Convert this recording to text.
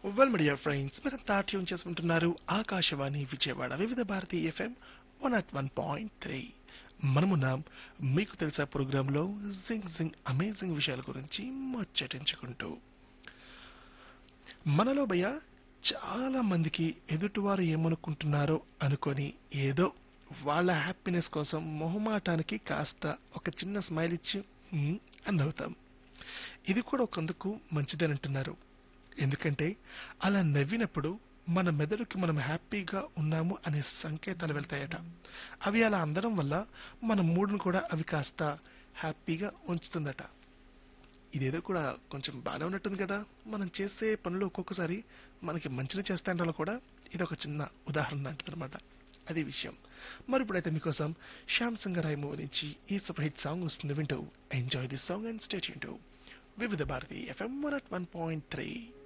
well media friends మీరంతా tune చేసుకుంటున్నారు Akashvani Vijayawada Vividh Bharati FM one at one point three మనమున్నాం మీకు తెలుసా ప్రోగ్రాంలో జింగ్ జింగ్ అమేజింగ్ విషయాల గురించి ముచ్చటించుకుంటూ మనలో భయ చాలా మందికి ఎదుటివారు ఏమనుకుంటున్నారో అనుకొని ఏదో వాళ్ళ హ్యాపీనెస్ కోసం మొహమాటానికి కాస్త ఒక చిన్న స్మైల్ ఇచ్చి "హ్మ్" అని నవ్వుతాం ఇది కూడా ఒకందుకు మంచిదని ఎందుకంటే అలా నవ్వినప్పుడు మన మెదడుకి మనం హ్యాపీగా ఉన్నాము అనే సంకేతాలు వెళ్తాయట అవి అలా అందడం వల్ల మన మూడును కూడా అవి కాస్త హ్యాపీగా ఉంచుతుందట ఇదేదో కూడా కొంచెం బాగానే ఉన్నట్టుంది కదా మనం చేసే పనులు ఒక్కొక్కసారి మనకి మంచిని చేస్తాంటాలో కూడా ఇది ఒక చిన్న ఉదాహరణ లాంటిదన్నమాట అది విషయం మరి ఇప్పుడైతే మీకోసం శ్యామ్ సింగరాయ్ మూవీ నుంచి ఈ సూపర్ హిట్ సాంగ్ వస్తుంది వింటూ enjoy this song and state Vividh Bharati FM one at one point three